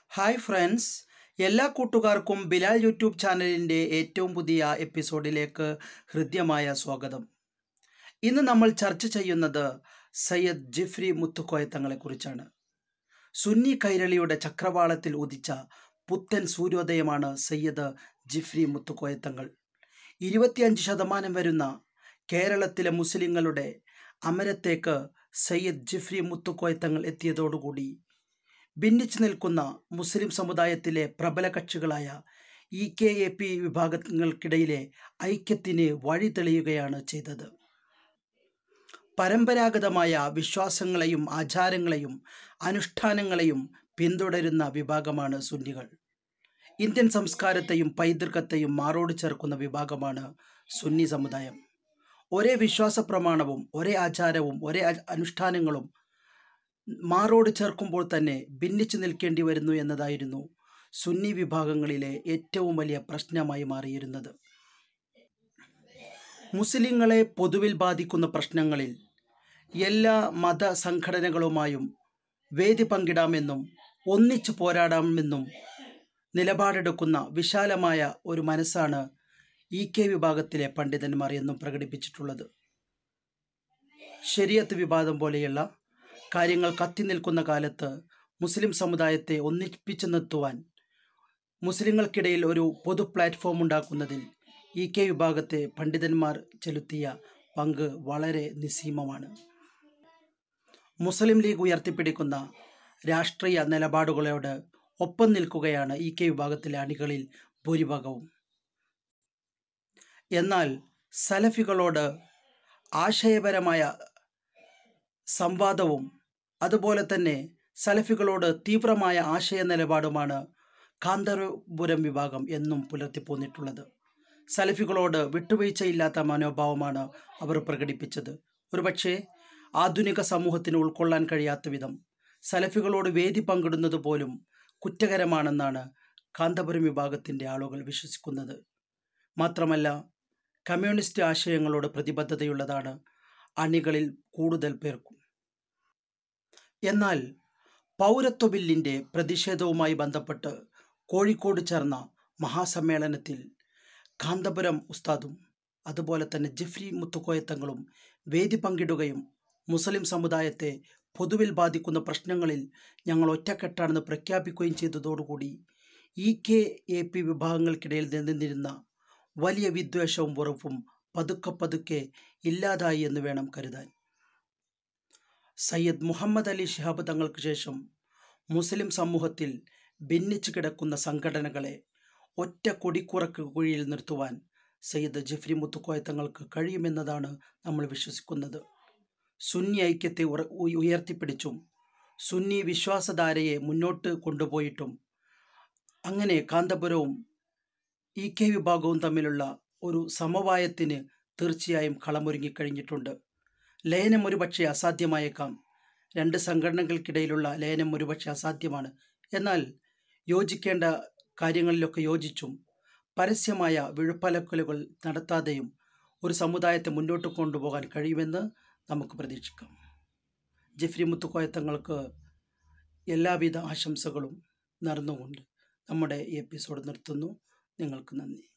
hi friends എല്ലാ കൂട്ടുകാർക്കും Bilal YouTube ചാനലിൻ്റെ ഏറ്റവും പുതിയ എപ്പിസോഡിലേക്ക് ഹൃദ്യമായ സ്വാഗതം ഇന്ന് നമ്മൾ ചർച്ച ചെയ്യുന്നത് സയ്യദ് ജിഫ്രി മുത്തുക്കോയത്തങ്ങളെക്കുറിച്ചാണ് സുന്നി കൈരളിയുടെ ചക്രവാളത്തിൽ ഉദിച്ച പുത്തൻ സൂര്യോദയമാണ് സയ്യദ് ജിഫ്രി മുത്തുക്കോയത്തങ്ങൾ ഇരുപത്തിയഞ്ച് ശതമാനം വരുന്ന കേരളത്തിലെ മുസ്ലിങ്ങളുടെ അമരത്തേക്ക് സയ്യദ് ജിഫ്രി മുത്തുക്കോയത്തങ്ങൾ എത്തിയതോടുകൂടി ഭിന്നിച്ചു നിൽക്കുന്ന മുസ്ലിം സമുദായത്തിലെ പ്രബല കക്ഷികളായ ഇ കെ എ പി വിഭാഗങ്ങൾക്കിടയിലെ ഐക്യത്തിന് വഴി തെളിയുകയാണ് ചെയ്തത് പരമ്പരാഗതമായ വിശ്വാസങ്ങളെയും ആചാരങ്ങളെയും അനുഷ്ഠാനങ്ങളെയും പിന്തുടരുന്ന വിഭാഗമാണ് സുന്നികൾ ഇന്ത്യൻ സംസ്കാരത്തെയും പൈതൃകത്തെയും മാറോട് ചേർക്കുന്ന വിഭാഗമാണ് സുന്നി സമുദായം ഒരേ വിശ്വാസ പ്രമാണവും ഒരേ ആചാരവും ഒരേ അ- അനുഷ്ഠാനങ്ങളും മാറോട് ചേർക്കുമ്പോൾ തന്നെ ഭിന്നിച്ചു നിൽക്കേണ്ടി വരുന്നു എന്നതായിരുന്നു സുന്നി വിഭാഗങ്ങളിലെ ഏറ്റവും വലിയ പ്രശ്നമായി മാറിയിരുന്നത് മുസ്ലിങ്ങളെ പൊതുവിൽ ബാധിക്കുന്ന പ്രശ്നങ്ങളിൽ എല്ലാ മത സംഘടനകളുമായും വേദി പങ്കിടാമെന്നും ഒന്നിച്ചു പോരാടാമെന്നും നിലപാടെടുക്കുന്ന വിശാലമായ ഒരു മനസ്സാണ് ഇ കെ വിഭാഗത്തിലെ പണ്ഡിതന്മാർ എന്നും പ്രകടിപ്പിച്ചിട്ടുള്ളത് ശരിയത്ത് വിവാദം പോലെയുള്ള കാര്യങ്ങൾ കത്തി നിൽക്കുന്ന കാലത്ത് മുസ്ലിം സമുദായത്തെ ഒന്നിപ്പിച്ചു നിർത്തുവാൻ മുസ്ലിങ്ങൾക്കിടയിൽ ഒരു പൊതു പ്ലാറ്റ്ഫോം ഉണ്ടാക്കുന്നതിൽ ഇ കെ വിഭാഗത്തെ പണ്ഡിതന്മാർ ചെലുത്തിയ പങ്ക് വളരെ നിസ്സീമമാണ് മുസ്ലിം ലീഗ് ഉയർത്തിപ്പിടിക്കുന്ന രാഷ്ട്രീയ നിലപാടുകളോട് ഒപ്പം നിൽക്കുകയാണ് ഇ കെ വിഭാഗത്തിലെ അണികളിൽ ഭൂരിഭാഗവും എന്നാൽ സലഫികളോട് ആശയപരമായ സംവാദവും അതുപോലെ തന്നെ സലഫികളോട് തീവ്രമായ ആശയ നിലപാടുമാണ് കാന്തപുരം വിഭാഗം എന്നും പുലർത്തിപ്പോന്നിട്ടുള്ളത് സലഫികളോട് വിട്ടുവീഴ്ചയില്ലാത്ത മനോഭാവമാണ് അവർ പ്രകടിപ്പിച്ചത് ഒരുപക്ഷെ ആധുനിക സമൂഹത്തിന് ഉൾക്കൊള്ളാൻ കഴിയാത്ത വിധം സലഫികളോട് വേദി പങ്കിടുന്നത് പോലും കുറ്റകരമാണെന്നാണ് കാന്തപുരം വിഭാഗത്തിൻ്റെ ആളുകൾ വിശ്വസിക്കുന്നത് മാത്രമല്ല കമ്മ്യൂണിസ്റ്റ് ആശയങ്ങളോട് പ്രതിബദ്ധതയുള്ളതാണ് അണികളിൽ കൂടുതൽ പേർക്കും എന്നാൽ പൗരത്വ ബില്ലിൻ്റെ പ്രതിഷേധവുമായി ബന്ധപ്പെട്ട് കോഴിക്കോട് ചേർന്ന മഹാസമ്മേളനത്തിൽ കാന്തപുരം ഉസ്താദും അതുപോലെ തന്നെ ജിഫ്രി മുത്തുക്കോയത്തങ്ങളും വേദി പങ്കിടുകയും മുസ്ലിം സമുദായത്തെ പൊതുവിൽ ബാധിക്കുന്ന പ്രശ്നങ്ങളിൽ ഞങ്ങൾ ഒറ്റക്കെട്ടാണെന്ന് പ്രഖ്യാപിക്കുകയും ചെയ്തതോടുകൂടി ഇ കെ എ പി വിഭാഗങ്ങൾക്കിടയിൽ നിന്നിരുന്ന വലിയ വിദ്വേഷവും വെറുപ്പും പതുക്കെ പതുക്കെ ഇല്ലാതായി എന്ന് വേണം കരുതാൻ സയ്യദ് മുഹമ്മദ് അലി ശിഹാബ് തങ്ങൾക്ക് ശേഷം മുസ്ലിം സമൂഹത്തിൽ ഭിന്നിച്ചു കിടക്കുന്ന സംഘടനകളെ ഒറ്റ കൊടിക്കുറക്ക് കുഴിയിൽ നിർത്തുവാൻ സയ്യദ് ജിഫ്രി മുത്തുക്കോയ തങ്ങൾക്ക് കഴിയുമെന്നതാണ് നമ്മൾ വിശ്വസിക്കുന്നത് സുന്നി ഐക്യത്തെ ഉറ- ഉയ- ഉയർത്തിപ്പിടിച്ചും സുന്നി വിശ്വാസധാരയെ മുന്നോട്ട് കൊണ്ടുപോയിട്ടും അങ്ങനെ കാന്തപുരവും ഇ കെ വിഭാഗവും തമ്മിലുള്ള ഒരു സമവായത്തിന് തീർച്ചയായും കളമൊരുങ്ങിക്കഴിഞ്ഞിട്ടുണ്ട് ലയനം ഒരുപക്ഷെ അസാധ്യമായേക്കാം രണ്ട് സംഘടനകൾക്കിടയിലുള്ള ലയനം ഒരുപക്ഷെ അസാധ്യമാണ് എന്നാൽ യോജിക്കേണ്ട കാര്യങ്ങളിലൊക്കെ യോജിച്ചും പരസ്യമായ വിഴുപ്പലക്കലുകൾ നടത്താതെയും ഒരു സമുദായത്തെ മുന്നോട്ട് കൊണ്ടുപോകാൻ കഴിയുമെന്ന് നമുക്ക് പ്രതീക്ഷിക്കാം ജെഫ്രി മുത്തുക്കോയത്തങ്ങൾക്ക് എല്ലാവിധ ആശംസകളും നേർന്നുകൊണ്ട് നമ്മുടെ ഈ എപ്പിസോഡ് നിർത്തുന്നു നിങ്ങൾക്ക് നന്ദി